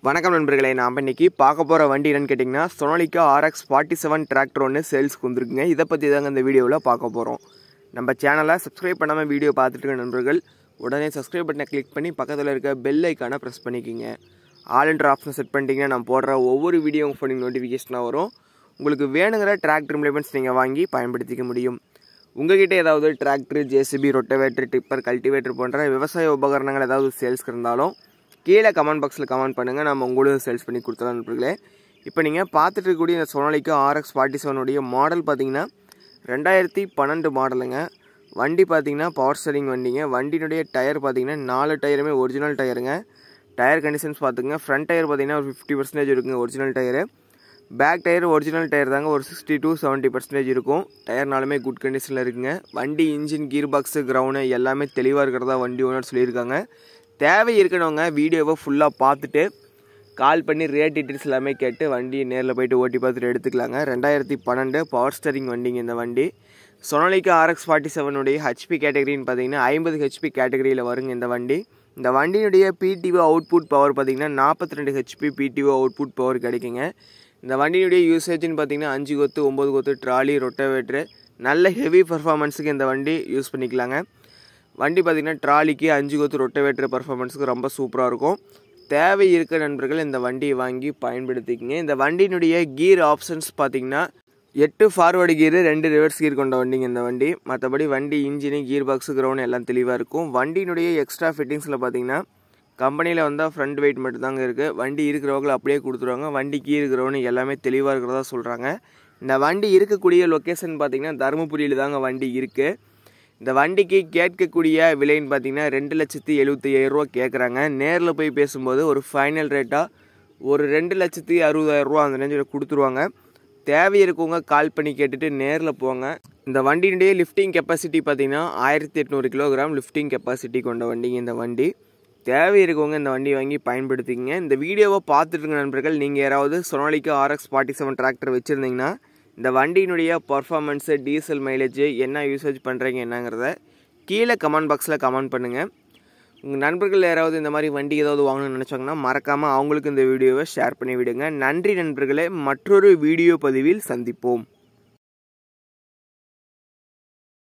வணக்கம் நண்பர்களே நாம் இன்னைக்கு பார்க்க போகிற வண்டி என்னன்னு கேட்டிங்கன்னா Sonalika RX forty seven tractor ஒன்று சேல்ஸ்க்கு வந்துருக்குங்க இதை பற்றி தாங்க இந்த வீடியோவில் பார்க்க போகிறோம் நம்ம சேனலை சப்ஸ்கிரைப் பண்ணாமல் வீடியோ பார்த்துட்டு இருக்க நண்பர்கள் உடனே சப்ஸ்கிரைப் பட்டனை கிளிக் பண்ணி பக்கத்தில் இருக்க பெல் ஐக்கானை ப்ரெஸ் பண்ணிக்கிங்க ஆல் என்ற ஆப்ஷன் செட் பண்ணிட்டீங்கன்னா நான் போடுற ஒவ்வொரு வீடியோ உங்கள் ஃபோனிங் நோட்டிஃபிகேஷனாக வரும் உங்களுக்கு வேணுங்கிற டிராக்டர் இம்ப்ளிமெண்ட்ஸ் நீங்கள் வாங்கி பயன்படுத்திக்க முடியும் உங்ககிட்ட ஏதாவது tractor JCB rotavator tipper cultivator போன்ற விவசாய உபகரணங்கள் ஏதாவது சேல்ஸ்க்கு இருந்தாலும் கீழே கமெண்ட் பாக்ஸில் கமெண்ட் பண்ணுங்கள் நம்ம உங்களுக்கு சேல்ஸ் பண்ணி கொடுத்துலாம் நண்பர்களே இப்போ நீங்கள் பார்த்துட்டு இருக்கக்கூடிய இந்த சோனாலிக்கு ஆர்எக்ஸ் ஃபார்ட்டி செவனுடைய மாடல் பார்த்தீங்கன்னா ரெண்டாயிரத்தி பன்னெண்டு மாடலுங்க வண்டி பார்த்தீங்கன்னா பவர் ஸ்டரிங் வண்டிங்க வண்டியினுடைய டயர் பார்த்தீங்கன்னா நாலு டயருமே ஒரிஜினல் டயருங்க டயர் கண்டிஷன்ஸ் பார்த்துங்க ஃப்ரண்ட் டயர் பார்த்தீங்கன்னா ஒரு ஃபிஃப்டி பர்சன்டேஜ் இருக்குங்க original tyre back tyre original tyre தாங்க ஒரு சிக்ஸ்டி டு செவன்ட்டி பர்சன்டேஜ் இருக்கும் டயர்னாலுமே குட் கண்டிஷனில் இருக்குங்க வண்டி இன்ஜின் கீர் பாக்ஸு கிரவுண்டு எல்லாமே தெளிவாக இருக்கிறதா வண்டி ஓனர் சொல்லியிருக்காங்க தேவை இருக்கணுங்க வீடியோவை ஃபுல்லாக பார்த்துட்டு கால் பண்ணி ரேட் டீட்டெயில்ஸ் எல்லாமே கேட்டு வண்டி நேரில் போயிட்டு ஓட்டி பார்த்துட்டு எடுத்துக்கலாங்க ரெண்டாயிரத்தி பன்னெண்டு பவர் ஸ்டரிங் வண்டிங்க இந்த வண்டி சொனாலிக்கா ஆர்எக்ஸ் ஃபார்ட்டி செவனுடைய ஹெச்பி கேட்டகரின்னு பார்த்தீங்கன்னா ஐம்பது ஹெச்பி கேட்டகரியில் வருங்க இந்த வண்டி இந்த வண்டியினுடைய பிடிஓ அவுட்புட் பவர் பார்த்தீங்கன்னா நாற்பத்தி ரெண்டு ஹெச்பி பிடிஓ அவுட்புட் பவர் கிடைக்குங்க இந்த வண்டியினுடைய யூசேஜ்னு பார்த்தீங்கன்னா அஞ்சு கொத்து ஒம்பது கொத்து ட்ராலி ரொட்டவேட்ரு நல்ல ஹெவி பர்ஃபார்மன்ஸுக்கு இந்த வண்டி யூஸ் பண்ணிக்கலாங்க வண்டி பார்த்திங்கன்னா ட்ராலிக்கு அஞ்சு கொத்து ரொட்டவேட்டர் பர்ஃபார்மன்ஸுக்கு ரொம்ப சூப்பராக இருக்கும் தேவை இருக்க நண்பர்கள் இந்த வண்டியை வாங்கி பயன்படுத்திக்கங்க இந்த வண்டியினுடைய கீர் ஆப்ஷன்ஸ் பார்த்திங்கன்னா எட்டு ஃபார்வர்டு கீரு ரெண்டு ரிவர்ஸ் கீர் கொண்ட வண்டிங்க இந்த வண்டி மற்றபடி வண்டி இன்ஜினு கீர் பாக்ஸு கிரவுண்ட் எல்லாம் தெளிவாக இருக்கும் வண்டியினுடைய எக்ஸ்ட்ரா ஃபிட்டிங்ஸில் பார்த்தீங்கன்னா கம்பெனியில் வந்தால் ஃப்ரண்ட் வெயிட் மட்டும் தாங்க இருக்குது வண்டி இருக்கிறவங்களை அப்படியே கொடுத்துருவாங்க வண்டி கீர் கிரவுண்டு எல்லாமே தெளிவாக இருக்கிறதா சொல்கிறாங்க இந்த வண்டி இருக்கக்கூடிய லொக்கேஷன் பார்த்திங்கன்னா தருமபுரியில் தாங்க வண்டி இருக்குது இந்த வண்டிக்கு கேட்கக்கூடிய விலைன்னு பார்த்தீங்கன்னா ரெண்டு லட்சத்தி எழுபத்தி ரூபா கேட்குறாங்க நேரில் போய் பேசும்போது ஒரு ஃபைனல் ரேட்டாக ஒரு ரெண்டு லட்சத்தி அறுபதாயிரரூவா அந்த ரேஞ்சில் கொடுத்துருவாங்க தேவை இருக்கவங்க கால் பண்ணி கேட்டுட்டு நேரில் போங்க இந்த வண்டியினுடைய லிஃப்டிங் கெப்பாசிட்டி பார்த்தீங்கன்னா ஆயிரத்தி எட்நூறு கிலோகிராம் லிஃப்டிங் கெப்பாசிட்டி கொண்ட வண்டிங்க இந்த வண்டி தேவை இருக்கவங்க இந்த வண்டி வாங்கி பயன்படுத்திக்கங்க இந்த வீடியோவை பார்த்துட்டு இருக்க நண்பர்கள் நீங்கள் யாராவது Sonalika RX forty seven tractor வச்சுருந்தீங்கன்னா இந்த வண்டியினுடைய பர்ஃபார்மன்ஸு டீசல் மைலேஜ் என்ன யூசேஜ் பண்ணுறீங்க என்னங்கிறத கீழே கமெண்ட் பாக்ஸில் கமெண்ட் பண்ணுங்கள் உங்கள் நண்பர்கள் யாராவது இந்த மாதிரி வண்டி ஏதாவது வாங்கணும்னு நினச்சாங்கன்னா மறக்காமல் அவங்களுக்கு இந்த வீடியோவை ஷேர் பண்ணி விடுங்க நன்றி நண்பர்களே மற்றொரு வீடியோ பதிவில் சந்திப்போம்